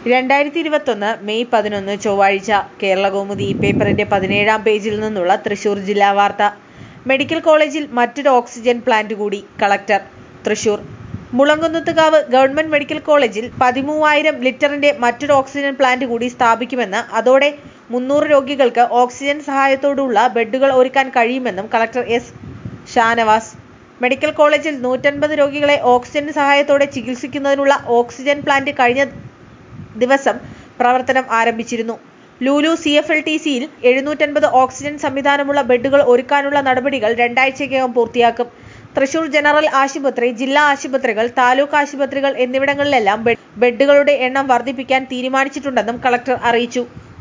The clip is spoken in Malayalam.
രണ്ടായിരത്തി ഇരുപത്തൊന്ന് മെയ് പതിനൊന്ന് ചൊവ്വാഴ്ച കേരളകൗമുദി പേപ്പറിന്റെ പതിനേഴാം പേജിൽ നിന്നുള്ള തൃശൂർ ജില്ലാ വാർത്ത മെഡിക്കൽ കോളേജിൽ മറ്റൊരു ഓക്സിജൻ പ്ലാന്റ് കൂടി collector Thrissur Mulankunnathukavu government medical കോളേജിൽ പതിമൂവായിരം ലിറ്ററിന്റെ മറ്റൊരു ഓക്സിജൻ പ്ലാന്റ് കൂടി സ്ഥാപിക്കുമെന്ന് അതോടെ മുന്നൂറ് രോഗികൾക്ക് ഓക്സിജൻ സഹായത്തോടെയുള്ള ബെഡുകൾ ഒരുക്കാൻ കഴിയുമെന്നും കളക്ടർ എസ് ഷാനവാസ് മെഡിക്കൽ കോളേജിൽ നൂറ്റൻപത് രോഗികളെ ഓക്സിജൻ സഹായത്തോടെ ചികിത്സിക്കുന്നതിനുള്ള ഓക്സിജൻ പ്ലാന്റ് കഴിഞ്ഞ ദിവസം പ്രവർത്തനം ആരംഭിച്ചിരുന്നു Lulu C F L T സിയിൽ എഴുന്നൂറ്റൻപത് ഓക്സിജൻ സംവിധാനമുള്ള ബെഡുകൾ ഒരുക്കാനുള്ള നടപടികൾ രണ്ടാഴ്ചയ്ക്കകം പൂർത്തിയാക്കും തൃശൂർ ജനറൽ ആശുപത്രി ജില്ലാ ആശുപത്രികൾ താലൂക്ക് ആശുപത്രികൾ എന്നിവിടങ്ങളിലെല്ലാം ബെഡുകളുടെ എണ്ണം വർദ്ധിപ്പിക്കാൻ തീരുമാനിച്ചിട്ടുണ്ടെന്നും കളക്ടർ അറിയിച്ചു